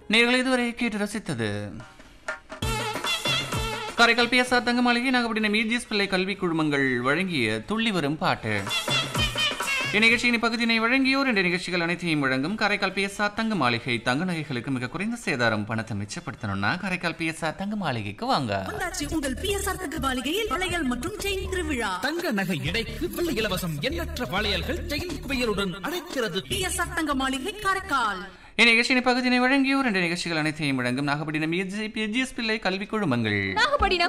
நேர்கள் இதுவரை கேட்டு ரசித்தது காரைக்கால் பிஎஸ்ஆர் தங்க மாளிகை நாகப்பட்டினம் இஜிஎஸ் பிள்ளை கல்வி குழுமங்கள் வழங்கிய துள்ளி வரும் பாட்டு இந்நிகழ்ச்சியின் இப்பகுதியினை வழங்கியோர் என்ற நிகழ்ச்சிகள் அனைத்தையும் வழங்கும் காரைக்கால் பிஎஸ்ஆர் தங்க மாளிகை தங்க நகைகளுக்கு மிக குறைந்த சேதாரம் பணத்தை மிச்சப்படுத்தணும்னா காரைக்கால் பிஎஸ்ஆர் தங்க மாளிகைக்கு வாங்க வந்தாச்சு உங்கள் பிஎஸ்ஆர் தங்க மாளிகையில் வளையல் மற்றும் செயின் திருவிழா தங்க நகை எடைக்கு வெள்ளி இலவசம் எண்ணற்ற வளையல்கள் செயின் குவியலுடன் அழைக்கிறது பிஎஸ்ஆர் தங்க மாளிகை காரைக்கால் இந்நிகழ்ச்சியின் பகுதியினை வழங்கியோர் என்ற நிகழ்ச்சிகள் அனைத்தையும் வழங்கும் நாகப்பட்டினம் இஜிஎஸ் பிள்ளை கல்வி குழுமங்கள் நாகப்பட்டினம்